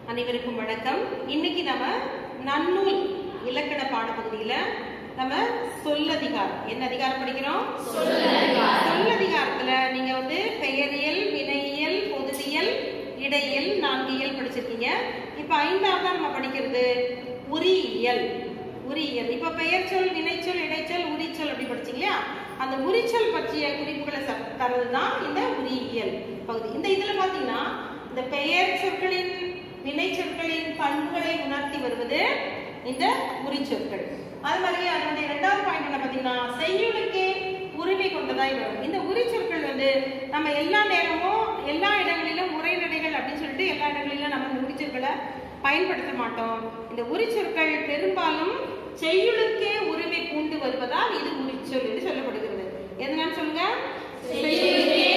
அனைவருக்கும் வணக்கம் இன்னைக்கு நம்ம நன்னூல் இலக்கண பாடப்பகுதியில நம்ம சொல்லதிகாரம் என்ன அதிகாரம் படிக்கிறோம் சொல்லதிகாரத்துல நீங்க வந்து பெயரியல் வினையியல் பொதுவியல் இடையியல் நான்கியல் படிச்சிருக்கீங்க இப்ப ஐந்தாவது நம்ம படிக்கிறது உரியியல் உரியியல் இப்ப பெயர் சொல் வினைச்சொல் இடைச்சொல் உரிச்சொல் அப்படி படிச்சீங்க இல்லையா அந்த உரிச்சொல் பற்றிய குறிப்புகளை ச- தரதுதான் இந்த உரியியல் பகுதி இந்த இதுல பாத்தீங்கன்னா இந்த பெயர் சொற்களின் வினை சொற்களின் பண்புகளை உணர்த்தி வருவது இந்த உரிச்சொற்கள் அது மாதிரி அதனுடைய இரண்டாவது பாயிண்ட் என்ன பாத்தீங்கன்னா செய்யுளுக்கே உரிமை கொண்டதாய் வரும் இந்த உரிச்சொற்கள் வந்து நம்ம எல்லா நேரமும் எல்லா இடங்களிலும் உரைநடைகள் அப்படின்னு சொல்லிட்டு எல்லா இடங்களிலும் நம்ம இந்த உரிச்சொற்களை பயன்படுத்த மாட்டோம் இந்த உரிச்சொற்கள் பெரும்பாலும் செய்யுளுக்கே உரிமை பூண்டு வருவதால் இது உரிச்சொல் என்று சொல்லப்படுகிறது எதனால சொல்லுங்க செய்யுளுக்கே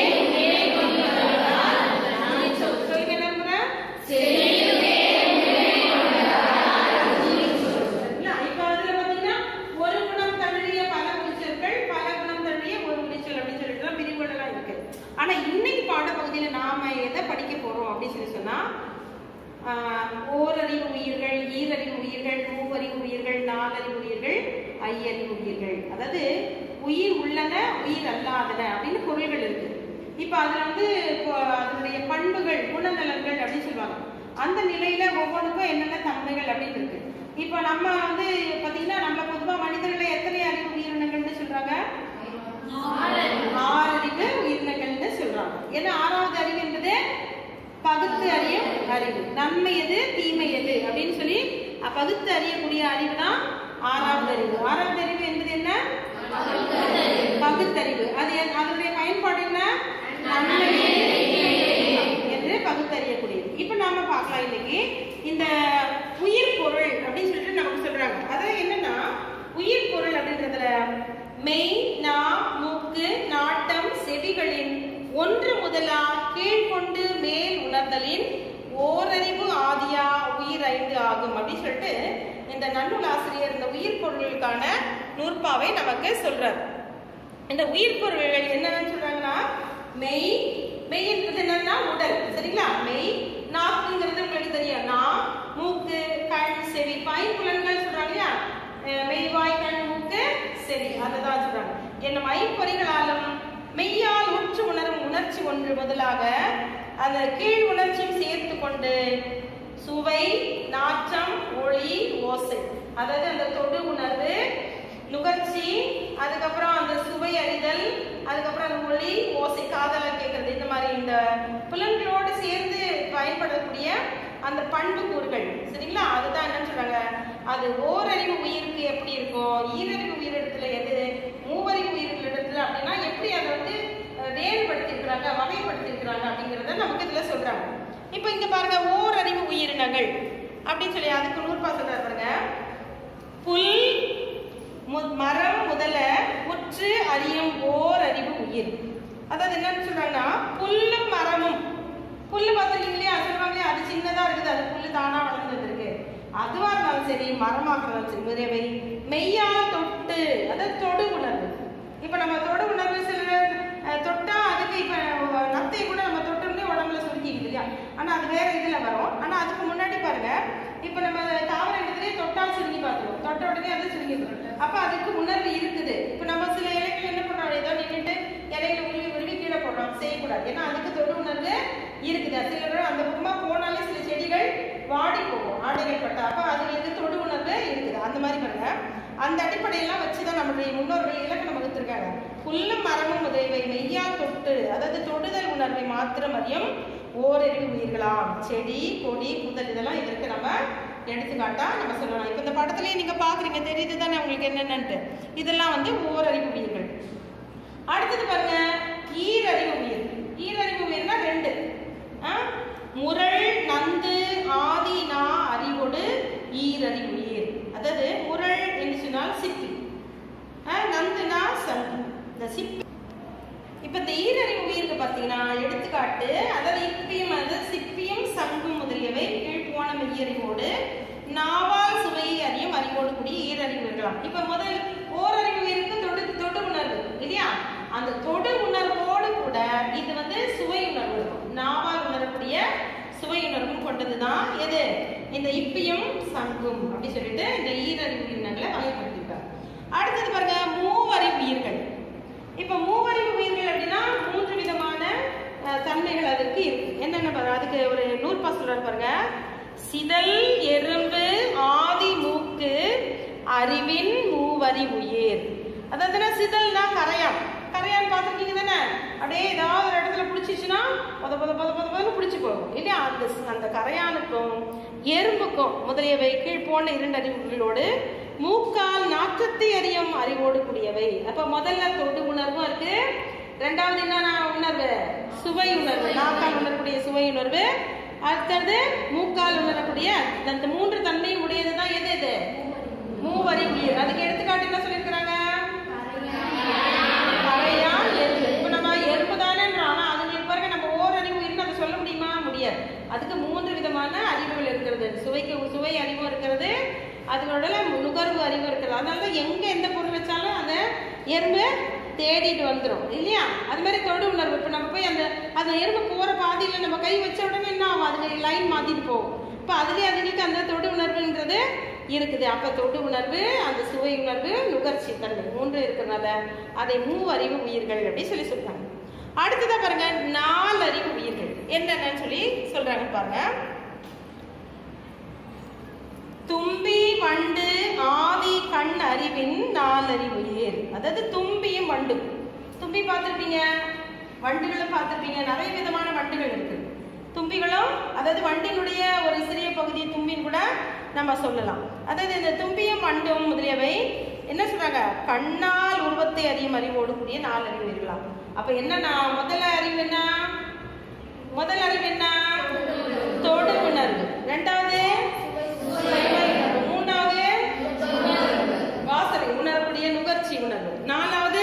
சொல்லுங்க என்ன முறை? சரிங்களா? இப்ப அதுல பாத்தீங்கன்னா, ஒரு குணம் தழுவிய பல உரிச்சொற்கள், பல குணம் தழுவிய ஒரு உரிச்சொல் அப்படின்னு சொல்லிட்டு தான் பிரிவுகளெல்லாம் இருக்கு. ஆனா இன்னைக்கு பாடப்பகுதியில நாம எதை படிக்க போறோம் அப்படின்னு சொல்லி சொன்னா ஆஹ், ஓரறிவு உயிர்கள் ஈரறிவு உயிர்கள் மூவறிவு உயிர்கள் நாலறிவு உயிர்கள் ஐயறிவு உயிர்கள் அதாவது உயிர் உள்ளன உயிர் அல்லாதன அப்படின்னு பொருள்கள் இருக்கு இப்ப அதுல வந்து இப்போ அதனுடைய பண்புகள் குணநலன்கள் அப்படின்னு சொல்லுவாங்க அந்த நிலையில ஒவ்வொன்றுக்கும் என்னென்ன தன்மைகள் அப்படின்னு இருக்கு இப்ப நம்ம வந்து பாத்தீங்கன்னா நம்ம பொதுவா மனிதர்களை எத்தனை அறிவு உயிரினங்கள்னு சொல்றாங்க ஆறறிவு உயிரினங்கள்னு சொல்றாங்க ஏன்னா ஆறாவது அறிவு என்பது பகுத்து அறியும் அறிவு நன்மை எது தீமை எது அப்படின்னு சொல்லி அஹ், பகுத்து அறியக்கூடிய அறிவு தான் ஆறாவது அறிவு ஆறாவது அறிவு என்பது என்ன பகுத்தறிவு அது என்- அதனுடைய பயன்பாடு என்ன நன்மை எது, தீமை எது என்று பகுத்தறியக்கூடியது இப்ப நாம பார்க்கலாம் இன்னைக்கு இந்த உயிர் பொருள் அப்படின்னு சொல்லிட்டு நமக்கு சொல்றாங்க அதாவது என்னன்னா உயிர் பொருள் அப்படின்றதுல மெய் நா மூக்கு நாட்டம் செவிகளின் ஒன்று முதலா கீழ்கொண்டு மேல் உணர்தலின் ஓரறிவு ஆதியா உயிர் ஐந்து ஆகும் அப்படின்னு சொல்லிட்டு இந்த நன்னூல் ஆசிரியர் இந்த உயிர் பொருளுக்கான நூற்பாவை நமக்கு சொல்றார் இந்த உயிர் பொருள்கள் என்னென்னு சொல்றாங்கன்னா மெய் மெய் என்பது என்னன்னா உடல் சரிங்களா மெய் நாக்குங்கிறது உங்களுக்கு தெரியும் நா மூக்கு கண் செவி பைப்புலன்கள் சொல்றாங்க இல்லையா அஹ் மெய் வாய் கண் மூக்கு செவி அதுதான் சொல்றாங்க என்னும் ஐப்பொறிகளாலும் மெய்யால் உற்று உணரும் உணர்ச்சி ஒன்று முதலாக அந்த கீழ் உணர்ச்சியும் சேர்த்து கொண்டு சுவை நாற்றம் ஒளி ஓசை அதாவது அந்த தொடு உணர்வு நுகர்ச்சி அதுக்கப்புறம் அந்த சுவை அறிதல் அதுக்கப்புறம் அந்த ஒளி ஓசை காதலா கேட்கறது இந்த மாதிரி இந்த புலன்களோடு சேர்ந்து பயன்படக்கூடிய அந்த பண்பு கூறுகள் சரிங்களா அதுதான் என்னன்னு சொல்றாங்க அது ஓரறிவு உயிருக்கு எப்படி இருக்கும் ஈரறிவு உயிரிடத்துல எது மூவறிவு உயிரிடத்துல அப்படின்னா எப்படி அதை வந்து அஹ், வேறுபடுத்தியிருக்கிறாங்க வகைப்படுத்தியிருக்கிறாங்க அப்படிங்கிறத நமக்கு இதுல சொல்றாங்க இப்போ இங்க பாருங்க ஓரறிவு உயிரினங்கள் அப்படின்னு சொல்லி அதுக்கு நூற்பா சொல்றாரு பாருங்க புல் மு- மரம் முதல உற்று அறியும் ஓர் அறிவு உயிர் அதாவது என்னன்னு சொல்றாங்கன்னா புல்லும் மரமும் புல்லு பார்த்துருக்கீங்க இல்லையா சொல்லுவாங்க இல்லையா அது சின்னதா இருக்குது அது புல்லு தானா வளர்ந்து இருக்கு அதுவா இருந்தாலும் சரி மரமாக இருந்தாலும் சரி முதவை மெய்யால் தொட்டு அதாவது தொடு உணர்வு இப்ப நம்ம தொடு உணர்வு சில அஹ், தொட்டா அதுக்கு இப்ப அஹ், நத்தை கூட நம்ம தொட்டோம்னே உடம்புல சுருக்கிக்குது இல்லையா ஆனா அது வேற இதுல வரும் ஆனா அதுக்கு முன்னாடி பாருங்க இப்ப நம்ம தாவர இடத்துலயே தொட்டால் சுருங்கி பார்த்துருவோம் தொட்ட உடனே அது சுருங்கிடும் அப்ப அதுக்கு உணர்வு இருக்குது இப்ப நம்ம சில இலைகள் என்ன பண்றோம் ஏதோ நின்றுட்டு இலையில உருவி உருவி கீழே போடுறோம் செய்யக்கூடாது ஏன்னா அதுக்கு தொடு உணர்வு இருக்குது சில நேரம் அந்த பக்கமா போனாலே சில செடிகள் வாடி போகும் ஆடைகள் பட்டா அப்ப அதுகளுக்கு தொடு உணர்வு இருக்குது அந்த மாதிரி பாருங்க அந்த அடிப்படையெல்லாம் வச்சுதான் நம்மளுடைய முன்னோர்கள் இலக்கணம் வகுத்திருக்காங்க புல்லும் மரமும் உதவி மெய்யா தொட்டு அதாவது தொடுதல் உணர்வை மாத்திரம் அறியும் ஓரறிவு உயிர்களாம் செடி கொடி புதல் இதெல்லாம் இதற்கு நம்ம எடுத்துக்காட்டா நம்ம சொல்லலாம் இப்ப இந்த படத்துலயே நீங்க பாக்குறீங்க தெரியுது தானே உங்களுக்கு என்னென்னட்டு இதெல்லாம் வந்து ஓரறிவு உயிர்கள் அடுத்தது பாருங்க ஈரறிவு உயிர் ஈரறிவு உயிர்னா ரெண்டு ஆ? முரள் நந்து ஆதி நா அறிவோடு ஈரறிவு உயிர் அதாவது முரள் என்று சொன்னால் சிப்பி ஆ, நந்துனா சங்கு இந்த சிப்பி இப்ப இந்த ஈரறிவு உயிருக்கு பாத்தீங்கன்னா எடுத்துக்காட்டு அதாவது இப்பியம் அதாவது சிப்பியம் சங்கும் முதலியவை கீழ்போன மெய்யறிவோடு நாவால் சுவையை அறியும் அறிவோடு கூடிய ஈரறிவு இருக்கலாம் இப்ப முதல் ஓரறிவு உயிருக்கு தொடு தொடு உணர்வு இல்லையா அந்த தொடு உணர்வோடு கூட இது வந்து சுவை உணர்வு இருக்கும் நாவால் உணரக்கூடிய சுவை உணர்வும் கொண்ட கொண்டதுதான் எது இந்த இப்பியும் சங்கும் அப்படி சொல்லிட்டு இந்த ஈரறிவு உயிரினங்களை வகைப்படுத்திருக்காங்க அடுத்தது பாருங்க மூவறிவு உயிர்கள் இப்ப மூவறிவு உயிர்கள் அப்படின்னா மூன்று விதமான அஹ், தன்மைகள் அதற்கு இருக்கு என்னென்ன பாருங்க அதுக்கு ஒரு நூற்பா சொல்றாரு பாருங்க சிதல் எறும்பு ஆதி மூக்கு அறிவின் மூவரி உயிர் அதாவது சிதல்னா கரையான் கரையான் பார்த்துருக்கீங்க தானே அப்படியே ஏதாவது ஒரு இடத்துல பிடிச்சிச்சுன்னா பொத பொத பொத பொத பொதன்னு பிடிச்சி போகும் இல்லையா அந்த அந்த கரையானுக்கும் எறும்புக்கும் முதலியவை கீழ் போன இரண்டு அறிவுகளோடு மூக்கால் நாற்றத்தை அறியும் அறிவோடு கூடியவை அப்ப முதல்ல தொடு உணர்வும் இருக்கு ரெண்டாவது என்ன உணர்வு சுவை உணர்வு நாக்கால் உணரக்கூடிய சுவை உணர்வு அடுத்தது மூக்கால் உணரக்கூடிய அந்த மூன்று தன்மை உடையதுதான் எது எது மூவரி உயிர் அதுக்கு எடுத்துக்காட்டு என்ன சொல்லியிருக்கிறாங்க கரையான் எறும்பு இப்ப நம்ம எறும்பு தானேன்றோம் ஆனா அதுங்களுக்கு பாருங்க நம்ம ஓரறிவு உயிர்னு அதை சொல்ல முடியுமா முடியாது அதுக்கு மூன்று விதமான அறிவுகள் இருக்கிறது சுவைக்கு சுவை அறிவும் இருக்கிறது அதனோட நுகர்வு அறிவு இருக்கிறது அதனால தான் எங்க எந்த பொருள் வச்சாலும் அந்த எறும்பு தேடிட்டு வந்துடும் இல்லையா அது மாதிரி தொடு உணர்வு இப்போ நம்ம போய் அந்த அந்த எறும்பு போற பாதியில நம்ம கை வச்ச உடனே என்ன ஆகும் அதுக்கு லைன் மாத்திட்டு போகும் இப்போ அதுலேயே அதுங்களுக்கு அந்த தொடு உணர்வுன்றது இருக்குது அப்ப தொடு உணர்வு அந்த சுவை உணர்வு நுகர்ச்சி தன்மை மூன்று இருக்கிறனால அதை மூவறிவு உயிர்கள் அப்படி சொல்லி சொல்றாங்க அடுத்ததா பாருங்க நாலறிவு உயிர்கள் என்னென்னு சொல்லி சொல்றாங்க பாருங்க தும்பி வண்டு ஆதி கண் அறிவின் நாலறிவு உயிர் அதாவது தும்பியும் வண்டும் தும்பி பார்த்திருப்பீங்க வண்டுகளும் பார்த்திருப்பீங்க நிறைய விதமான வண்டுகள் இருக்கு தும்பிகளும் அதாவது வண்டினுடைய ஒரு சிறிய பகுதியை தும்பின்னு கூட நம்ம சொல்லலாம் அதாவது இந்த தும்பியும் வண்டும் முதலியவை என்ன சொல்றாங்க கண்ணால் உருவத்தை அறியும் அறிவோடு கூடிய நாலு அறிவு இருக்கலாம் அப்ப என்னன்னா முதல் அறிவு என்ன முதல் அறிவு என்ன தொடு உணர்வு ரெண்டாவது சுவை உணர்வு. மூணாவது வாசனை உணரக்கூடிய நுகர்ச்சி உணர்வு நாலாவது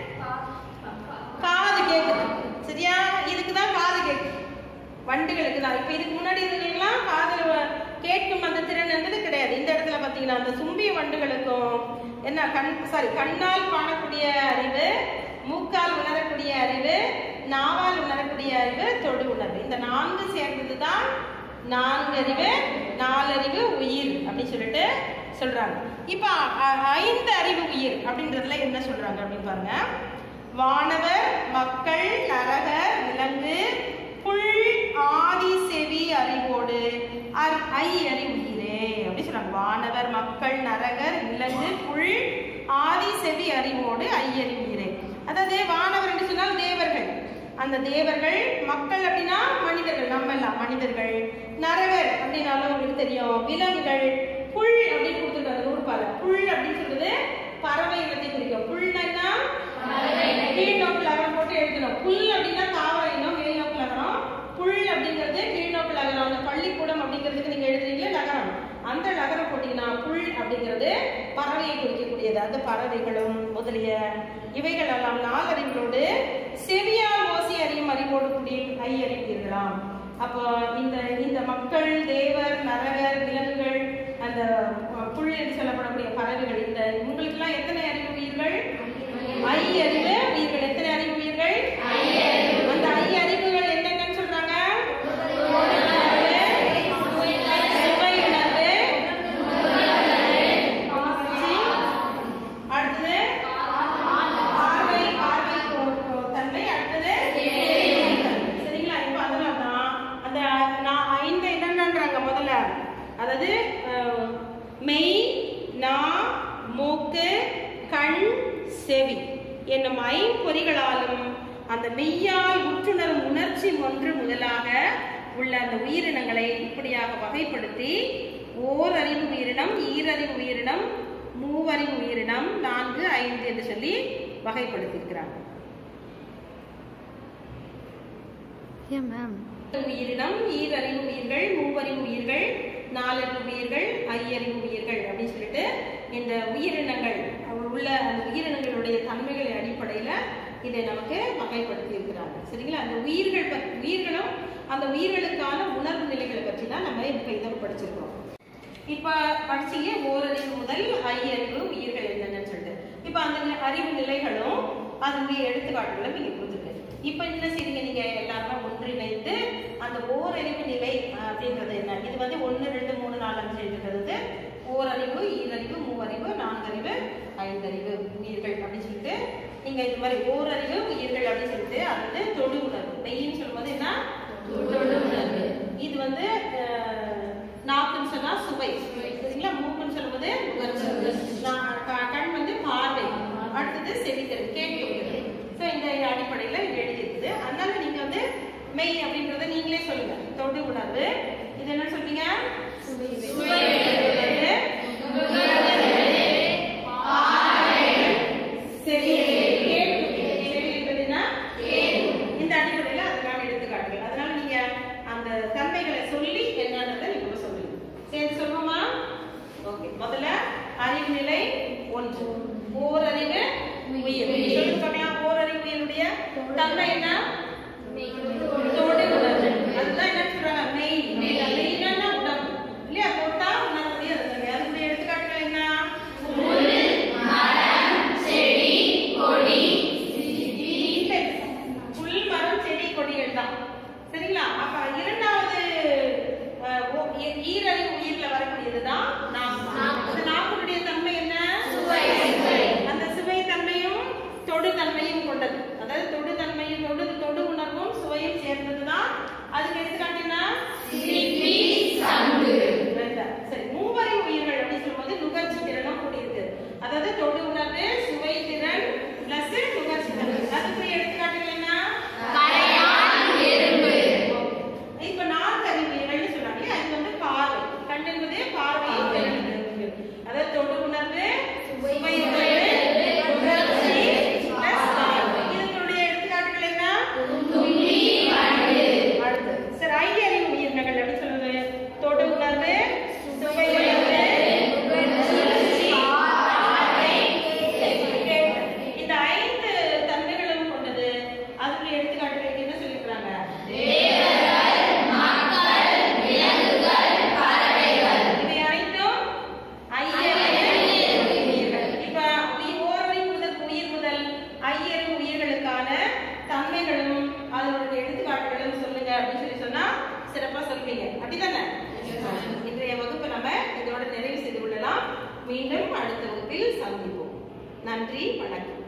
காது கேக்குது சரியா இதுக்கு தான் காது கேக்குது வண்டுகளுக்கு தான் இப்ப இதுக்கு முன்னாடி இருந்தீங்களாம் காதுல வ- கேட்கும் அந்த திறன் என்பது கிடையாது இந்த இடத்துல பாத்தீங்கன்னா அந்த சும்பிய வண்டுகளுக்கும் என்ன கண் சாரி கண்ணால் காணக்கூடிய அறிவு மூக்கால் உணரக்கூடிய அறிவு நாவால் உணரக்கூடிய அறிவு தொடு உணர்வு இந்த நான்கு சேர்ந்தது தான் நான்கு அறிவு நாலறிவு உயிர் அப்படின்னு சொல்லிட்டு சொல்றாங்க இப்ப அ- ஐந்து அறிவு உயிர் அப்படின்றதுல என்ன சொல்றாங்க அப்படின்னு பாருங்க வானவர் மக்கள் நரகர் விலங்கு புல் ஆதி செவி அறிவோடு அர்- ஐ அறிவுயிரே அப்படி சொல்றாங்க வானவர் மக்கள் நரகர் விலங்கு புல் ஆதி செவி அறிவோடு ஐ அறிவுயிரே அதாவது வானவர் என்று சொன்னால் தேவர்கள் அந்த தேவர்கள் மக்கள் அப்படின்னா மனிதர்கள் நம்ம எல்லாம் மனிதர்கள் நரகர் அப்படின்னாலும் உங்களுக்கு தெரியும் விலங்குகள் புல் அப்படின்னு கொடுத்துருக்காங்க நூறுபால புல் அப்படின்னு சொல்றது பறவை இனத்தை குறிக்கும் புல்னா என்ன? கீழ்நோக்கு லகரம் போட்டு எழுதணும் புல் அப்படின்னா தாவர இனம் மேல்நோக்கு லகரம் புல் அப்படிங்கிறது கீழ்நோக்கு லகரம் அந்த பள்ளிக்கூடம் அப்படிங்கிறதுக்கு நீங்க எழுதுறீங்களே லகரம் அந்த லகரம் போட்டீங்கன்னா புல் அப்படிங்கிறது பறவையை குறிக்கக்கூடியது அந்த பறவைகளும் முதலிய இவைகள் எல்லாம் நாலறிவுகளோடு செவியால் ஓசி அறியும் அறிவோடு கூடிய ஐ அறிவீர்களாம் அப்போ இந்த இந்த மக்கள் தேவர் நரகர் விலங்குகள் அந்த அஹ், புல் என்று சொல்லப்படக்கூடிய பறவைகள் இந்த உங்களுக்கெல்லாம் எத்தனை அறிவு உயிர்கள் ஐ அறிவு உயிர்கள் எத்தனை அறிவு உயிர்கள் அந்த ஐ அறிவுகள் என்னென்னு சொல்றாங்க சுவை உணர்வு காட்சி, அடுத்தது பார்வை பார்வை கொ- கொ- தன்மை அடுத்தது சரிங்களா இப்போ அதனால தான் அந்த நான் ஐந்து என்னென்னன்றாங்க முதல்ல அதாவது அஹ், மெய் நா மூக்கு கண் செவி என்னும் ஐம்பொறிகளாலும் அந்த மெய்யால் உற்றுணரும் உணர்ச்சி ஒன்று முதலாக உள்ள அந்த உயிரினங்களை இப்படியாக வகைப்படுத்தி ஓரறிவு உயிரினம் ஈரறிவு உயிரினம் மூவறிவு உயிரினம் நான்கு ஐந்து என்று சொல்லி வகைப்படுத்தியிருக்கிறாங்க Yeah, ma'am. உயிரினம் ஈரறிவு உயிர்கள் மூவறிவு உயிர்கள் நாலறிவு உயிர்கள் ஐயறிவு உயிர்கள் அப்படின்னு சொல்லிட்டு இந்த உயிரினங்கள் அவர் உள்ள அந்த உயிரினங்களுடைய தன்மைகளின் அடிப்படையில இதை நமக்கு வகைப்படுத்தி இருக்கிறாங்க சரிங்களா அந்த உயிர்கள் பற்றி உயிர்களும் அந்த உயிர்களுக்கான உணர்வு நிலைகளை பற்றி தான் நம்ம இப்ப இதை படிச்சிருக்கோம் இப்ப படிச்சீங்க ஓரறிவு முதல் ஐயறிவு உயிர்கள் என்னென்னு சொல்லிட்டு இப்ப அந்த அறிவு நிலைகளும் அதனுடைய எடுத்துக்காட்டுகளும் நீங்க கொடுத்துருக்கேன் இப்ப என்ன செய்றீங்க நீங்க எல்லாருமே ஒன்றிணைந்து அந்த ஓரறிவு நிலை அஹ், அப்படின்றது என்ன ஓரறிவு ஈரறிவு மூவறிவு நான்கறிவு ஐந்தறிவு உயிர்கள் அப்படின்னு சொல்லிட்டு நீங்க இந்த மாதிரி ஓரறிவு உயிர்கள் அப்படின்னு சொல்லிட்டு அது வந்து தொடு உணர்வு மெய்ன்னு சொல்லும்போது என்ன இது வந்து அஹ், நாக்குன்னு சொன்னா சுவை சரிங்களா மூக்குன்னு சொல்லும்போது நுகர்வு. நா- க- கண் வந்து பார்வை அடுத்தது செவித்தல் கேட்கிறது ஸோ இந்த அடிப்படையில இது எழுதியிருக்குது அதனால நீங்க வந்து மெய் அப்படின்றத நீங்களே சொல்லுங்க தொடு உணர்வு இது என்ன சொல்றீங்க சுவை உணர்வு. செவி கேட்பது. செவி என்பதுன்னா இந்த அடிப்படையில அதுக்கான எடுத்துக்காட்டுகள் அதனால நீங்க அந்த தன்மைகளை சொல்லி என்னன்றதை நீங்க இப்ப சொல்லுங்க சேர்ந்து சொல்லுவோமா ஓகே முதல்ல அறிவு நிலை ஒன்று ஓரறிவு உயிர் சொல்லுங்க பார்க்கலாம் ஓரறிவு உயிருடைய தன்மை என்ன தொடு உணர்வு அதுதான் என்ன சொல்றாங்க மெய் மெய்னா உடம்பு இல்லையா தொட்டா உணரக்கூடிய அது அதனுடைய எடுத்துக்காட்டுகள் என்ன இல்லை. புல் மரம் செடி கொடிகள் தான் சரிங்களா அப்ப இரண்டாவது அஹ், ஓ- ஈ- ஈரறிவு உயிர்ல வரக்கூடியதுதான் நாக்கு அந்த நாக்குடைய தன்மை என்ன அந்த சுவை தன்மையும் தொடு தன்மையும் கொண்டது அதாவது தொடு தன்மையும் தொடு தொடு உணர்வும் சுவையும் சேர்ந்ததுதான் அதுக்கு எடுத்துக்காட்டு என்ன வேண்டாம். சரி மூவறிவு உயிர்கள் அப்படின்னு சொல்லும்போது நுகர்ச்சி திறனும் கூடியிருக்கு அதாவது தொடு உணர்வு சுவை திறன் பிளஸ் நுகர்ச்சி திறன் அதுக்கு எடுத்துக்காட்டுகள் என்ன இப்ப நான்கு அறிவு உயிர்கள்னு சொன்னாங்க இல்லையா? அது வந்து பார்வை கண் என்பது பார்வையை திறன் அதாவது தொடு உணர்வு சுவை உணர்வு நுகர்ச்சி plus பார்வை. இதனுடைய எடுத்துக்காட்டுகள் என்ன அடுத்தது. சரி ஐந்து அறிவு உயிரினங்கள் அப்படின்னு சொல்லுது தொடு உணர்வு சுவை உணர்வு நுகர்ச்சி, பார்வை, கேட்டல். இந்த ஐந்து தன்மைகளும் கொண்டது அதுக்கு எடுத்துக்காட்டுகளுக்கு என்ன சொல்லியிருக்கிறாங்க இவை அனைத்தும் ஐயறிவு உயிர்கள். இப்ப உயி- ஓரறிவு முதல் உயிர் முதல் ஐயறிவு உயிர்களுக்கான தன்மைகளும் அதனுடைய எடுத்துக்காட்டுகளும் சொல்லுங்க அப்படின்னு சொல்லி சொன்னா சிறப்பா சொல்வீங்க அப்படிதானே இன்றைய வகுப்பை நம்ம இதோட நிறைவு செய்து கொள்ளலாம் மீண்டும் அடுத்த வகுப்பில் சந்திப்போம் நன்றி வணக்கம்